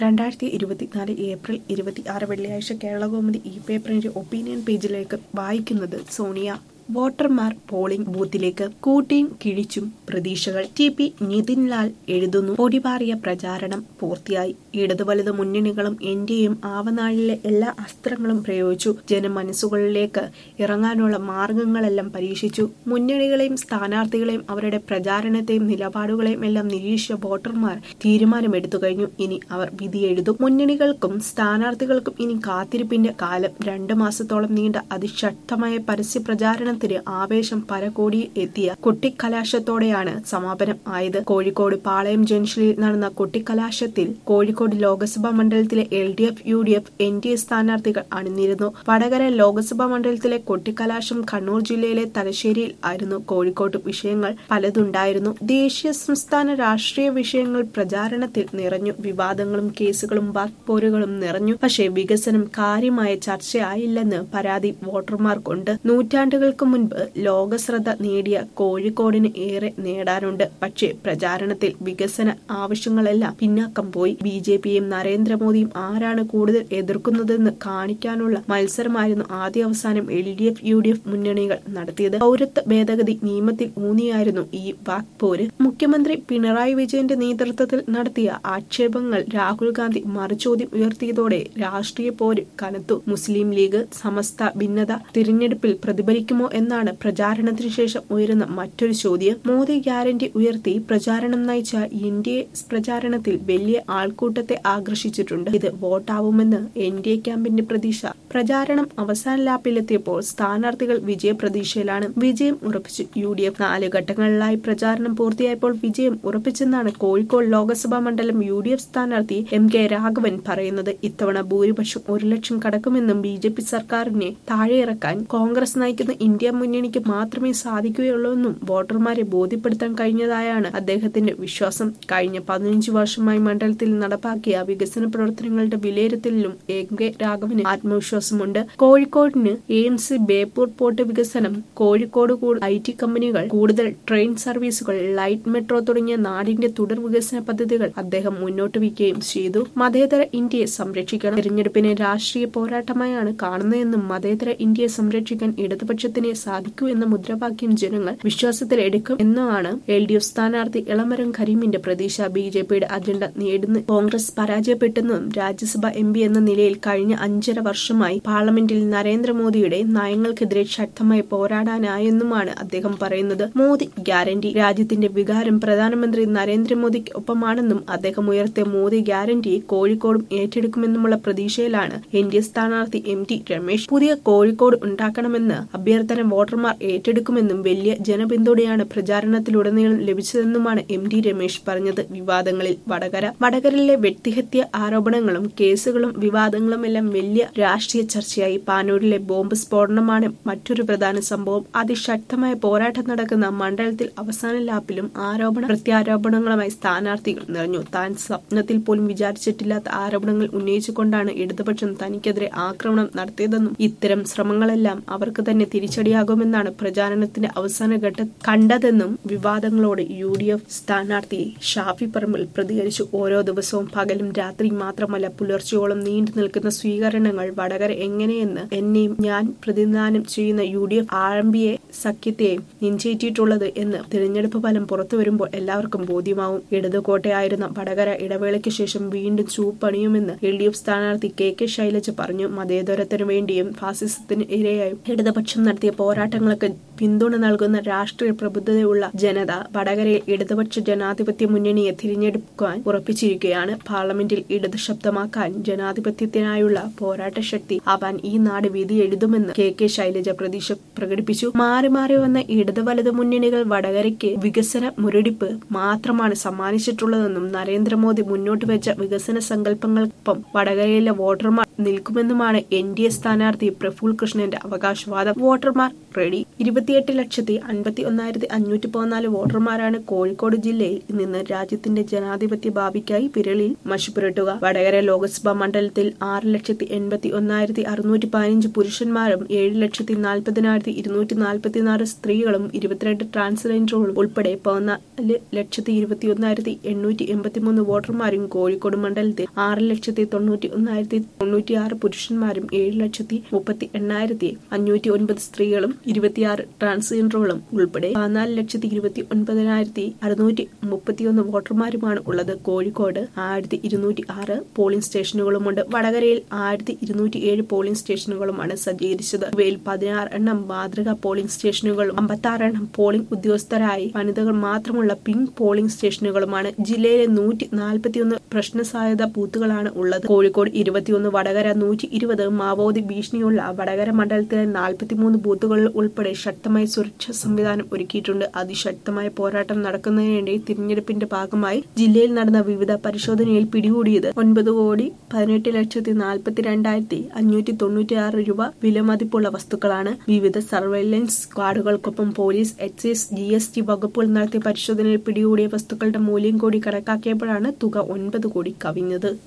രണ്ടായിരത്തി ഇരുപത്തിനാല് ഏപ്രിൽ ഇരുപത്തി ആറ് വെള്ളിയാഴ്ച കേരളകൗമുദി ഈ പേപ്പറിന്റെ ഒപ്പീനിയൻ പേജിലേക്ക് വായിക്കുന്നത് സോണിയ വോട്ടർമാർ പോളിംഗ് ബൂത്തിലേക്ക് കൂട്ടിയും കിഴിച്ചും പ്രതീക്ഷകൾ ടി പി നിതിൻലാൽ എഴുതുന്നു പൊടിപാറിയ പ്രചാരണം പൂർത്തിയായി ഇടതു വലത് മുന്നണികളും എന്റെയും ആവനാഴിലെ എല്ലാ അസ്ത്രങ്ങളും പ്രയോഗിച്ചു ജനമനസ്സുകളിലേക്ക് ഇറങ്ങാനുള്ള മാർഗങ്ങളെല്ലാം പരീക്ഷിച്ചു മുന്നണികളെയും സ്ഥാനാർത്ഥികളെയും അവരുടെ പ്രചാരണത്തെയും നിലപാടുകളെയും എല്ലാം നിരീക്ഷിച്ച വോട്ടർമാർ തീരുമാനമെടുത്തു കഴിഞ്ഞു ഇനി അവർ വിധി എഴുതും മുന്നണികൾക്കും സ്ഥാനാർത്ഥികൾക്കും ഇനി കാത്തിരിപ്പിന്റെ കാലം രണ്ടു മാസത്തോളം നീണ്ട അതിശക്തമായ പരസ്യ പ്രചാരണത്തിന് ആവേശം പരകോടിയിൽ എത്തിയ കൊട്ടിക്കലാശത്തോടെയാണ് സമാപനം ആയത് കോഴിക്കോട് പാളയം ജംഗ്ഷനിൽ നടന്ന കൊട്ടിക്കലാശത്തിൽ കോഴിക്കോട് ലോക്സഭാ മണ്ഡലത്തിലെ L D F U D F N D A സ്ഥാനാർത്ഥികൾ അണിനിരുന്നു വടകര ലോക്സഭാ മണ്ഡലത്തിലെ കൊട്ടിക്കലാശം കണ്ണൂർ ജില്ലയിലെ തലശ്ശേരിയിൽ ആയിരുന്നു കോഴിക്കോട്ട് വിഷയങ്ങൾ പലതുണ്ടായിരുന്നു ദേശീയ സംസ്ഥാന രാഷ്ട്രീയ വിഷയങ്ങൾ പ്രചാരണത്തിൽ നിറഞ്ഞു വിവാദങ്ങളും കേസുകളും വാക്പോരുകളും നിറഞ്ഞു പക്ഷേ വികസനം കാര്യമായ ചർച്ചയായില്ലെന്ന് പരാതി വോട്ടർമാർക്കുണ്ട് നൂറ്റാണ്ടുകൾക്ക് മുൻപ് ലോകശ്രദ്ധ നേടിയ കോഴിക്കോടിന് ഏറെ നേടാനുണ്ട് പക്ഷേ പ്രചാരണത്തിൽ വികസന ആവശ്യങ്ങളെല്ലാം പിന്നാക്കം പോയി ബി ജെ പിയും നരേന്ദ്രമോദിയും ആരാണ് കൂടുതൽ എതിർക്കുന്നതെന്ന് കാണിക്കാനുള്ള മത്സരമായിരുന്നു ആദ്യ അവസാനം L D F U D F മുന്നണികൾ നടത്തിയത് പൗരത്വ ഭേദഗതി നിയമത്തിൽ ഊന്നിയായിരുന്നു ഈ വാക്പോര് മുഖ്യമന്ത്രി പിണറായി വിജയന്റെ നേതൃത്വത്തിൽ നടത്തിയ ആക്ഷേപങ്ങൾ രാഹുൽ ഗാന്ധി മറുചോദ്യം ഉയർത്തിയതോടെ രാഷ്ട്രീയ പോര് കനത്തു മുസ്ലിം ലീഗ് സമസ്ത ഭിന്നത തിരഞ്ഞെടുപ്പിൽ പ്രതിഫലിക്കുമോ എന്നാണ് പ്രചാരണത്തിന് ശേഷം ഉയരുന്ന മറ്റൊരു ചോദ്യം മോദി ഗ്യാരണ്ടി ഉയർത്തി പ്രചാരണം നയിച്ച എൻ ഡി എ പ്രചാരണത്തിൽ വലിയ ആൾക്കൂട്ടത്തെ ആകർഷിച്ചിട്ടുണ്ട് ഇത് വോട്ടാവുമെന്ന് എൻ ഡി എ ക്യാമ്പിന്റെ പ്രതീക്ഷ പ്രചാരണം അവസാന ലാപ്പിലെത്തിയപ്പോൾ സ്ഥാനാർത്ഥികൾ വിജയ പ്രതീക്ഷയിലാണ് വിജയം ഉറപ്പിച്ചു യു ഡി എഫ് നാല് ഘട്ടങ്ങളിലായി പ്രചാരണം പൂർത്തിയായപ്പോൾ വിജയം ഉറപ്പിച്ചെന്നാണ് കോഴിക്കോട് ലോക്സഭാ മണ്ഡലം യു ഡി എഫ് സ്ഥാനാർത്ഥി എം കെ രാഘവൻ പറയുന്നത് ഇത്തവണ ഭൂരിപക്ഷം ഒരു ലക്ഷം കടക്കുമെന്നും ബി ജെ പി സർക്കാരിനെ താഴെയിറക്കാൻ കോൺഗ്രസ് നയിക്കുന്ന ഇന്ത്യ മുന്നണിക്ക് മാത്രമേ സാധിക്കുകയുള്ളൂവെന്നും വോട്ടർമാരെ ബോധ്യപ്പെടുത്താൻ കഴിഞ്ഞതായാണ് അദ്ദേഹത്തിന്റെ വിശ്വാസം കഴിഞ്ഞ പതിനഞ്ച് വർഷമായി മണ്ഡലത്തിൽ നടപ്പാക്കിയ വികസന പ്രവർത്തനങ്ങളുടെ വിലയിരുത്തലിലും എം കെ രാഘവന് ആത്മവിശ്വാസമുണ്ട് കോഴിക്കോടിന് A M C Beypore port വികസനം കോഴിക്കോട് ഐ ടി കമ്പനികൾ കൂടുതൽ ട്രെയിൻ സർവീസുകൾ ലൈറ്റ് മെട്രോ തുടങ്ങിയ നാടിന്റെ തുടർ വികസന പദ്ധതികൾ അദ്ദേഹം മുന്നോട്ട് വയ്ക്കുകയും ചെയ്തു മതേതര ഇന്ത്യയെ സംരക്ഷിക്കണം തിരഞ്ഞെടുപ്പിനെ രാഷ്ട്രീയ പോരാട്ടമായാണ് കാണുന്നതെന്നും മതേതര ഇന്ത്യയെ സംരക്ഷിക്കാൻ ഇടതുപക്ഷത്തിനെ സാധിക്കൂ എന്ന മുദ്രാവാക്യം ജനങ്ങൾ വിശ്വാസത്തിൽ എടുക്കും എന്നുമാണ് എൽ ഡി എഫ് സ്ഥാനാർത്ഥി ഇളമരം കരീമിന്റെ പ്രതീക്ഷ ബി ജെ പിയുടെ അജണ്ട നേടുന്ന കോൺഗ്രസ് പരാജയപ്പെട്ടെന്നും രാജ്യസഭ എം പി എന്ന നിലയിൽ കഴിഞ്ഞ അഞ്ചര വർഷമായി പാർലമെന്റിൽ നരേന്ദ്രമോദിയുടെ നയങ്ങൾക്കെതിരെ ശക്തമായി പോരാടാനായെന്നുമാണ് അദ്ദേഹം പറയുന്നത് മോദി ഗ്യാരണ്ടി രാജ്യത്തിന്റെ വികാരം പ്രധാനമന്ത്രി നരേന്ദ്രമോദിക്ക് ഒപ്പമാണെന്നും അദ്ദേഹം ഉയർത്തിയ മോദി ഗ്യാരണ്ടി കോഴിക്കോടും ഏറ്റെടുക്കുമെന്നുമുള്ള പ്രതീക്ഷയിലാണ് എൻ ഡി എ സ്ഥാനാർത്ഥി എം ടി രമേശ് പുതിയ കോഴിക്കോട് ഉണ്ടാക്കണമെന്ന് അഭ്യർത്ഥന വോട്ടർമാർ ഏറ്റെടുക്കുമെന്നും വലിയ ജനപിന്തുണയാണ് പ്രചാരണത്തിലുടനീളം ലഭിച്ചതെന്നുമാണ് എം ടി രമേശ് പറഞ്ഞത് വിവാദങ്ങളിൽ വടകര വടകരയിലെ വ്യക്തിഹത്യ ആരോപണങ്ങളും കേസുകളും വിവാദങ്ങളും എല്ലാം വലിയ രാഷ്ട്രീയ ചർച്ചയായി പാനൂരിലെ ബോംബ് സ്ഫോടനമാണ് മറ്റൊരു പ്രധാന സംഭവം അതിശക്തമായ പോരാട്ടം നടക്കുന്ന മണ്ഡലത്തിൽ അവസാന ലാപ്പിലും ആരോപണ പ്രത്യാരോപണങ്ങളുമായി സ്ഥാനാർത്ഥികൾ നിറഞ്ഞു താൻ സ്വപ്നത്തിൽ പോലും വിചാരിച്ചിട്ടില്ലാത്ത ആരോപണങ്ങൾ ഉന്നയിച്ചുകൊണ്ടാണ് ഇടതുപക്ഷം തനിക്കെതിരെ ആക്രമണം നടത്തിയതെന്നും ഇത്തരം ശ്രമങ്ങളെല്ലാം അവർക്ക് തന്നെ തിരിച്ചടിയാകുമെന്നാണ് പ്രചാരണത്തിന്റെ അവസാന ഘട്ടം കണ്ടതെന്നും വിവാദങ്ങളോട് യു ഡി എഫ് സ്ഥാനാർത്ഥി ഷാഫി പറമ്പിൽ പ്രതികരിച്ചു ഓരോ ദിവസവും പകലും രാത്രിയും മാത്രമല്ല പുലർച്ചയോളം നീണ്ടു നിൽക്കുന്ന സ്വീകരണങ്ങൾ വടകര എങ്ങനെയെന്ന് എന്നെയും ഞാൻ പ്രതിനിധാനം ചെയ്യുന്ന U D F R M B A സഖ്യത്തെയും നെഞ്ചേറ്റിയിട്ടുള്ളത് എന്ന് തിരഞ്ഞെടുപ്പ് ഫലം പുറത്തു വരുമ്പോൾ എല്ലാവർക്കും ബോധ്യമാവും ഇടതുകോട്ടയായിരുന്ന വടകര ഇടവേളയ്ക്ക് ശേഷം വീണ്ടും ചൂപ്പണിയുമെന്ന് എൽ ഡി എഫ് സ്ഥാനാർത്ഥി കെ കെ ശൈലജ പറഞ്ഞു മതേതരത്തിനു വേണ്ടിയും ഫാസിസത്തിന് ഇരയായും ഇടതുപക്ഷം നടത്തിയ പോരാട്ടങ്ങൾക്ക് പിന്തുണ നൽകുന്ന രാഷ്ട്രീയ പ്രബുദ്ധതയുള്ള ജനത വടകരയിൽ ഇടതുപക്ഷ ജനാധിപത്യ മുന്നണിയെ തിരഞ്ഞെടുക്കാൻ ഉറപ്പിച്ചിരിക്കുകയാണ് പാർലമെന്റിൽ ഇടത് ശബ്ദമാക്കാൻ ജനാധിപത്യത്തിനായുള്ള പോരാട്ട ശക്തി ആവാൻ ഈ നാട് വിധി എഴുതുമെന്ന് കെ കെ ശൈലജ പ്രതീക്ഷ പ്രകടിപ്പിച്ചു മാറി മാറി വന്ന ഇടത് വലത് മുന്നണികൾ വടകരയ്ക്ക് വികസന മുരടിപ്പ് മാത്രമാണ് സമ്മാനിച്ചിട്ടുള്ളതെന്നും നരേന്ദ്രമോദി മുന്നോട്ട് വെച്ച വികസന സങ്കല്പങ്ങൾക്കൊപ്പം വടകരയിലെ വോട്ടർമാർ നിൽക്കുമെന്നുമാണ് എൻ ഡി എ സ്ഥാനാർത്ഥി പ്രഫുൽ കൃഷ്ണന്റെ അവകാശവാദം വോട്ടർമാർ റെഡി ഇരുപത്തിയെട്ട് ലക്ഷത്തി അൻപത്തി ഒന്നായിരത്തി അഞ്ഞൂറ്റി പതിനാല് വോട്ടർമാരാണ് കോഴിക്കോട് ജില്ലയിൽ നിന്ന് രാജ്യത്തിന്റെ ജനാധിപത്യ ഭാവിക്കായി വിരളിൽ മഷിപ്പുരട്ടുക വടകര ലോക്സഭാ മണ്ഡലത്തിൽ ആറ് ലക്ഷത്തി എൺപത്തി ഒന്നായിരത്തി അറുന്നൂറ്റി പതിനഞ്ച് പുരുഷന്മാരും ഏഴ് ലക്ഷത്തി നാൽപ്പതിനായിരത്തി ഇരുന്നൂറ്റി നാൽപ്പത്തിനാല് സ്ത്രീകളും ഇരുപത്തിരണ്ട് ട്രാൻസ്ജെൻഡറുകളും ഉൾപ്പെടെ പതിനാല് ലക്ഷത്തി ഇരുപത്തി ഒന്നായിരത്തി എണ്ണൂറ്റി എൺപത്തിമൂന്ന് വോട്ടർമാരും കോഴിക്കോട് മണ്ഡലത്തിൽ ആറ് ലക്ഷത്തി തൊണ്ണൂറ്റി ഒന്നായിരത്തി തൊണ്ണൂറ്റിയാറ് പുരുഷന്മാരും ഏഴ് ലക്ഷത്തി മുപ്പത്തി എണ്ണായിരത്തി അഞ്ഞൂറ്റി ഒൻപത് സ്ത്രീകളും ഇരുപത്തിയാറ് ട്രാൻസ്ജെൻഡറുകളും ഉൾപ്പെടെ പതിനാല് ലക്ഷത്തി ഇരുപത്തി ഒൻപതിനായിരത്തി അറുന്നൂറ്റി മുപ്പത്തിയൊന്ന് വോട്ടർമാരുമാണ് ഉള്ളത് കോഴിക്കോട് ആയിരത്തി ഇരുന്നൂറ്റി ആറ് പോളിംഗ് സ്റ്റേഷനുകളുമുണ്ട് വടകരയിൽ ആയിരത്തി ഇരുന്നൂറ്റി ഏഴ് പോളിംഗ് സ്റ്റേഷനുകളുമാണ് സജ്ജീകരിച്ചത് ഇവയിൽ പതിനാറ് എണ്ണം മാതൃകാ പോളിംഗ് സ്റ്റേഷനുകളും അമ്പത്താറ് എണ്ണം പോളിംഗ് ഉദ്യോഗസ്ഥരായി വനിതകൾ മാത്രമുള്ള പിങ്ക് പോളിംഗ് സ്റ്റേഷനുകളുമാണ് ജില്ലയിലെ നൂറ്റി നാൽപ്പത്തിയൊന്ന് പ്രശ്ന സാധ്യത ബൂത്തുകളാണ് ഉള്ളത് കോഴിക്കോട് ഇരുപത്തിയൊന്ന് വടകര നൂറ്റി ഇരുപത് മാവോദി ഭീഷണിയുള്ള വടകര മണ്ഡലത്തിലെ നാൽപ്പത്തിമൂന്ന് ബൂത്തുകളിൽ ഉൾപ്പെടെ ശക്തമായ സുരക്ഷാ സംവിധാനം ഒരുക്കിയിട്ടുണ്ട് അതിശക്തമായ പോരാട്ടം നടക്കുന്നതിനിടെ തിരഞ്ഞെടുപ്പിന്റെ ഭാഗമായി ജില്ലയിൽ നടന്ന വിവിധ പരിശോധനയിൽ പിടികൂടിയത് ഒൻപത് കോടി പതിനെട്ട് ലക്ഷത്തി നാൽപ്പത്തി രണ്ടായിരത്തി അഞ്ഞൂറ്റി തൊണ്ണൂറ്റി ആറ് രൂപ വിലമതിപ്പുള്ള വസ്തുക്കളാണ് വിവിധ സർവൈലൻസ് സ്ക്വാഡുകൾക്കൊപ്പം police excise G S T വകുപ്പുകൾ നടത്തിയ പരിശോധനയിൽ പിടികൂടിയ വസ്തുക്കളുടെ മൂല്യം കൂടി കണക്കാക്കിയപ്പോഴാണ് തുക ഒൻപത് കോടി കവിഞ്ഞത്